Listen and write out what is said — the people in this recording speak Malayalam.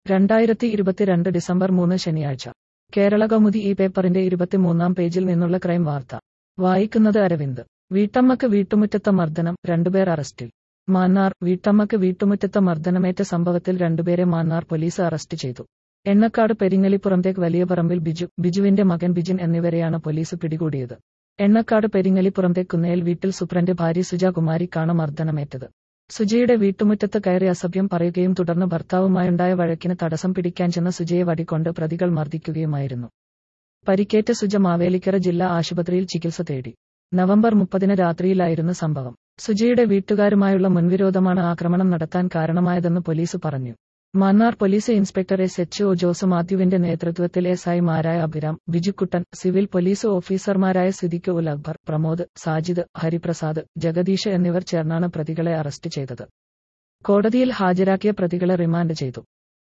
രണ്ടായിരത്തി ഇരുപത്തിരണ്ട് ഡിസംബർ മൂന്ന് ശനിയാഴ്ച കേരള കൗമുദി ഈ പേപ്പറിന്റെ ഇരുപത്തിമൂന്നാം പേജിൽ നിന്നുള്ള ക്രൈം വാർത്ത വായിക്കുന്നത് അരവിന്ദ് വീട്ടമ്മക്ക് വീട്ടുമുറ്റത്ത മർദ്ദനം രണ്ടുപേർ അറസ്റ്റിൽ മാന്നാർ വീട്ടമ്മക്ക് വീട്ടുമുറ്റത്ത മർദ്ദനമേറ്റ സംഭവത്തിൽ രണ്ടുപേരെ മാന്നാർ പോലീസ് അറസ്റ്റ് ചെയ്തു എണ്ണക്കാട് പെരിങ്ങലിപ്പുറന്തേക്ക് വലിയ പറമ്പിൽ ബിജു ബിജുവിന്റെ മകൻ ബിജിൻ എന്നിവരെയാണ് പോലീസ് പിടികൂടിയത് എണ്ണക്കാട് പെരിങ്ങലിപ്പുറന്തേക്ക് കുന്നേൽ വീട്ടിൽ സുപ്രന്റെ ഭാര്യ സുജ കുമാരിക്കാണ് മർദ്ദനമേറ്റത് സുജയുടെ വീട്ടുമുറ്റത്ത് കയറി അസഭ്യം പറയുകയും തുടർന്ന് ഭർത്താവുമായുണ്ടായ വഴക്കിന് തടസ്സം പിടിക്കാൻ ചെന്ന സുജയെ വടികൊണ്ട് പ്രതികൾ മർദ്ദിക്കുകയുമായിരുന്നു പരിക്കേറ്റ സുജ മാവേലിക്കര ജില്ലാ ആശുപത്രിയിൽ ചികിത്സ തേടി നവംബർ മുപ്പതിന് രാത്രിയിലായിരുന്നു സംഭവം സുജയുടെ വീട്ടുകാരുമായുള്ള മുൻവിരോധമാണ് ആക്രമണം നടത്താൻ കാരണമായതെന്ന് പോലീസ് പറഞ്ഞു Mannar police inspector S H O Jose മാത്യുവിന്റെ നേതൃത്വത്തിൽ എസ് ഐമാരായ അഭിരാം ബിജുക്കുട്ടൻ സിവിൽ പോലീസ് ഓഫീസർമാരായ സിദിക്ക് ഉൽ അക്ബർ പ്രമോദ് സാജിദ് ഹരിപ്രസാദ് ജഗദീഷ് എന്നിവർ ചേർന്നാണ് പ്രതികളെ അറസ്റ്റ് ചെയ്തത് കോടതിയിൽ ഹാജരാക്കിയ പ്രതികളെ റിമാൻഡ് ചെയ്തു